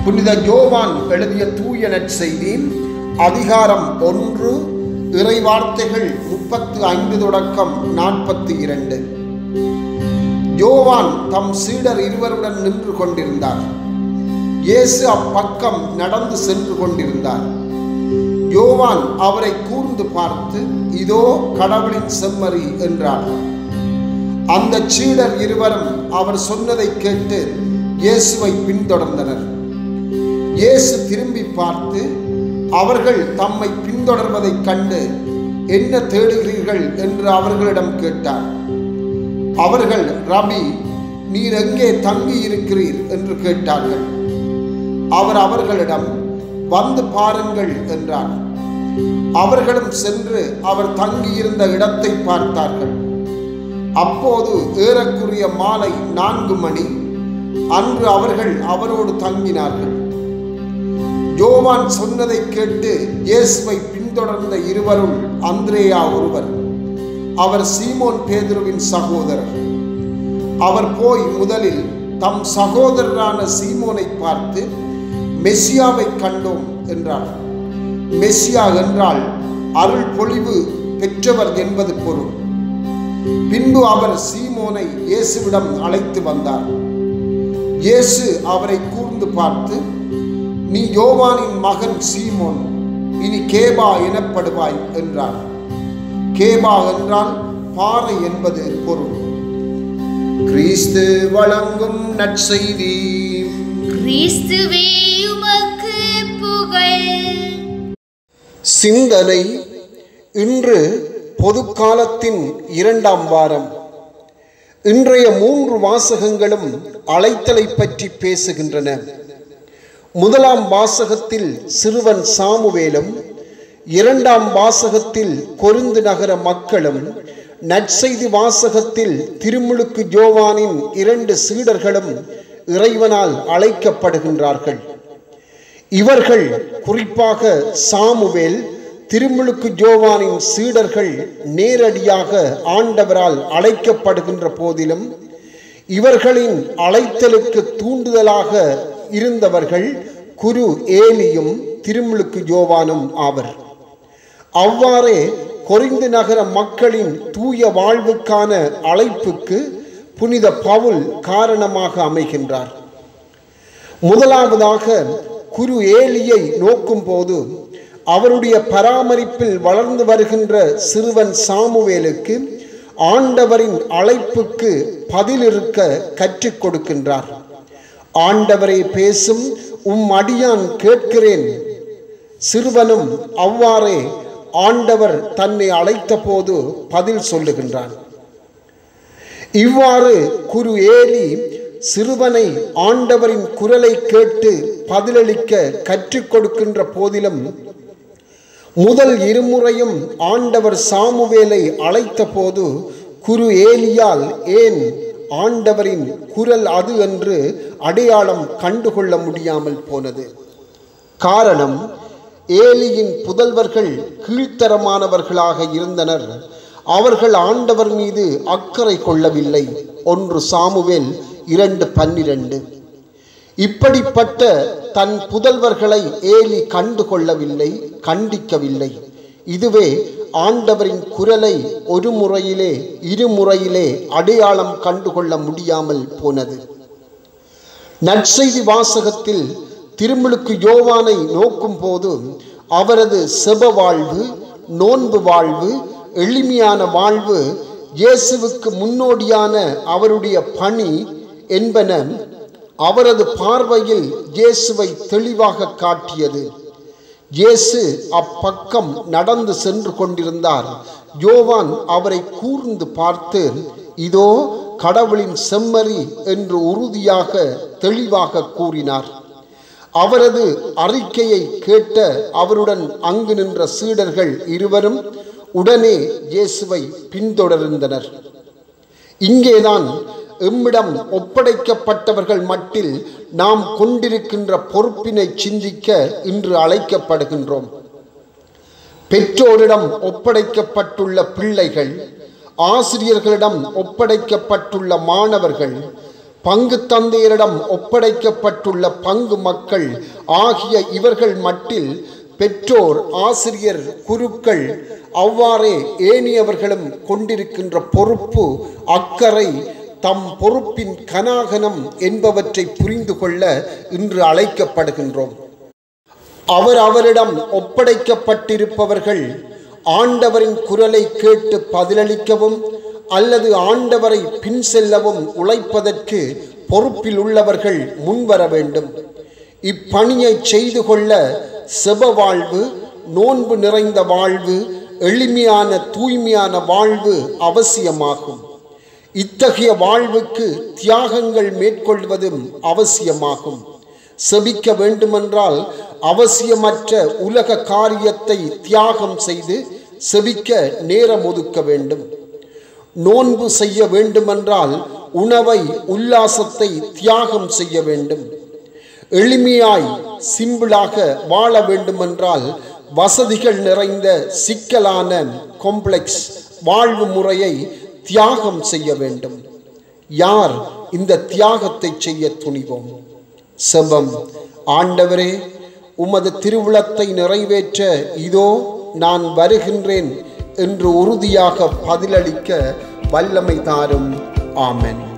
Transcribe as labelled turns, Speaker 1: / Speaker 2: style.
Speaker 1: புனித யோவான் எழுதிய தூய நற்செய்தி அதிகாரம் ஒன்று இறைவார்த்தைகள் முப்பத்து ஐந்து தொடக்கம் நாற்பத்தி இரண்டு யோவான் தம் சீடர் இருவருடன் நின்று கொண்டிருந்தார் இயேசு அப்பக்கம் நடந்து சென்று கொண்டிருந்தார் யோவான் அவரை கூர்ந்து பார்த்து இதோ கடவுளின் செம்மறி என்றார் அந்த சீடர் இருவரும் அவர் சொன்னதை கேட்டு இயேசுவை பின்தொடர்ந்தனர் இயேசு திரும்பி பார்த்து அவர்கள் தம்மை பின்தொடர்வதைக் கண்டு என்ன தேடுகிறீர்கள் என்று அவர்களிடம் கேட்டார் அவர்கள் ரபி நீர் எங்கே தங்கி இருக்கிறீர் என்று கேட்டார்கள் அவர் அவர்களிடம் வந்து பாருங்கள் என்றார் அவர்களும் சென்று அவர் தங்கியிருந்த இடத்தை பார்த்தார்கள் அப்போது ஏறக்குறைய மாலை நான்கு மணி அன்று அவர்கள் அவரோடு தங்கினார்கள் யோவான் சொன்னதை கேட்டு இயேசுவை பின்தொடர்ந்த இருவருள் அந்திரேயா ஒருவர் அவர் சீமோன் பேதுருவின் சகோதரர் அவர் போய் முதலில் தம் சகோதரரான சீமோனை பார்த்து மெஸ்ஸியாவை கண்டோம் என்றார் மெஸ்ஸியா என்றால் அருள் பொழிவு பெற்றவர் என்பது பொருள் பின்பு அவர் சீமோனை இயேசுவிடம் அழைத்து வந்தார் இயேசு அவரை கூர்ந்து பார்த்து நீ யோவானின் மகன் சீமோன் இனி கேபா எனப்படுவாய் என்றார் கேபா என்றால் பாறை என்பது பொருள் கிறிஸ்து வழங்கும் நற்செய்தி
Speaker 2: கிறிஸ்துவே உமக்கு புகழ்
Speaker 1: சிந்தனை இன்று பொதுக்காலத்தின் இரண்டாம் வாரம் இன்றைய மூன்று வாசகங்களும் அழைத்தலை பற்றி பேசுகின்றன முதலாம் வாசகத்தில் சிறுவன் சாமுவேலும் இரண்டாம் வாசகத்தில் கொருந்து நகர மக்களும் நற்செய்தி வாசகத்தில் திருமுழுக்கு ஜோவானின் இரண்டு சீடர்களும் இறைவனால் அழைக்கப்படுகின்றார்கள் இவர்கள் குறிப்பாக சாமுவேல் திருமுழுக்கு ஜோவானின் சீடர்கள் நேரடியாக ஆண்டவரால் அழைக்கப்படுகின்ற போதிலும் இவர்களின் அழைத்தலுக்கு தூண்டுதலாக இருந்தவர்கள் குரு ஏலியும் திருமுழுக்கு ஜோவானும் ஆவர் அவ்வாறே கொரிந்து நகர மக்களின் தூய வாழ்வுக்கான அழைப்புக்கு புனித பவுல் காரணமாக அமைகின்றார் முதலாவதாக குரு ஏலியை நோக்கும் போது அவருடைய பராமரிப்பில் வளர்ந்து வருகின்ற சிறுவன் சாமுவேலுக்கு ஆண்டவரின் அழைப்புக்கு பதிலிருக்க கற்றுக் கொடுக்கின்றார் ஆண்டவரை பேசும் உம் அடியான் கேட்கிறேன் சிறுவனும் அவ்வாறே ஆண்டவர் தன்னை அழைத்த போது பதில் சொல்லுகின்றான் இவ்வாறு குரு ஏலி சிறுவனை ஆண்டவரின் குரலை கேட்டு பதிலளிக்க கற்றுக் கொடுக்கின்ற போதிலும் முதல் இருமுறையும் ஆண்டவர் சாமுவேலை அழைத்த போது குரு ஏலியால் ஏன் ஆண்டவரின் குரல் அது என்று அடையாளம் கண்டுகொள்ள முடியாமல் போனது காரணம் ஏலியின் புதல்வர்கள் கீழ்த்தரமானவர்களாக இருந்தனர் அவர்கள் ஆண்டவர் மீது அக்கறை கொள்ளவில்லை ஒன்று சாமுவேல் இரண்டு பன்னிரண்டு இப்படிப்பட்ட தன் புதல்வர்களை ஏலி கண்டு கொள்ளவில்லை கண்டிக்கவில்லை இதுவே ஆண்டவரின் குரலை ஒரு முறையிலே இருமுறையிலே அடையாளம் கண்டுகொள்ள முடியாமல் போனது நற்செய்தி வாசகத்தில் திருமுழுக்கு யோவானை நோக்கும் போது அவரது செப வாழ்வு நோன்பு வாழ்வு எளிமையான வாழ்வு இயேசுவுக்கு முன்னோடியான அவருடைய பணி என்பன அவரது பார்வையில் இயேசுவை தெளிவாக காட்டியது இயேசு அப்பக்கம் நடந்து சென்று கொண்டிருந்தார் யோவான் அவரை கூர்ந்து பார்த்து இதோ கடவுளின் செம்மறி என்று உறுதியாக தெளிவாக கூறினார் அவரது அறிக்கையை கேட்ட அவருடன் அங்கு நின்ற சீடர்கள் இருவரும் உடனே இயேசுவை பின்தொடர்ந்தனர் இங்கேதான் எம்மிடம் ஒப்படைக்கப்பட்டவர்கள் மட்டில் நாம் கொண்டிருக்கின்ற பொறுப்பினை சிந்திக்க இன்று அழைக்கப்படுகின்றோம் பெற்றோரிடம் ஒப்படைக்கப்பட்டுள்ள பிள்ளைகள் ஆசிரியர்களிடம் ஒப்படைக்கப்பட்டுள்ள மாணவர்கள் பங்கு தந்தையரிடம் ஒப்படைக்கப்பட்டுள்ள பங்கு மக்கள் ஆகிய இவர்கள் மட்டில் பெற்றோர் ஆசிரியர் குருக்கள் அவ்வாறே ஏனியவர்களும் கொண்டிருக்கின்ற பொறுப்பு அக்கறை தம் பொறுப்பின் கனாகனம் என்பவற்றை புரிந்து கொள்ள இன்று அழைக்கப்படுகின்றோம் அவர் அவரிடம் ஒப்படைக்கப்பட்டிருப்பவர்கள் ஆண்டவரின் குரலை கேட்டு பதிலளிக்கவும் அல்லது ஆண்டவரை பின் செல்லவும் உழைப்பதற்கு பொறுப்பில் உள்ளவர்கள் முன்வர வேண்டும் இப்பணியை செய்து கொள்ள செப வாழ்வு நோன்பு நிறைந்த வாழ்வு எளிமையான தூய்மையான வாழ்வு அவசியமாகும் இத்தகைய வாழ்வுக்கு தியாகங்கள் மேற்கொள்வதும் அவசியமாகும் செபிக்க வேண்டுமென்றால் அவசியமற்ற உலக காரியத்தை தியாகம் செய்து செபிக்க நேரம் ஒதுக்க வேண்டும் நோன்பு செய்ய வேண்டுமென்றால் உணவை உல்லாசத்தை தியாகம் செய்ய வேண்டும் எளிமையாய் சிம்பிளாக வாழ வேண்டுமென்றால் வசதிகள் நிறைந்த சிக்கலான காம்ப்ளெக்ஸ் வாழ்வு முறையை தியாகம் செய்ய வேண்டும் யார் இந்த தியாகத்தை செய்ய துணிவோம் செபம் ஆண்டவரே உமது திருவுளத்தை நிறைவேற்ற இதோ நான் வருகின்றேன் என்று உறுதியாக பதிலளிக்க வல்லமை தாரும் ஆமென்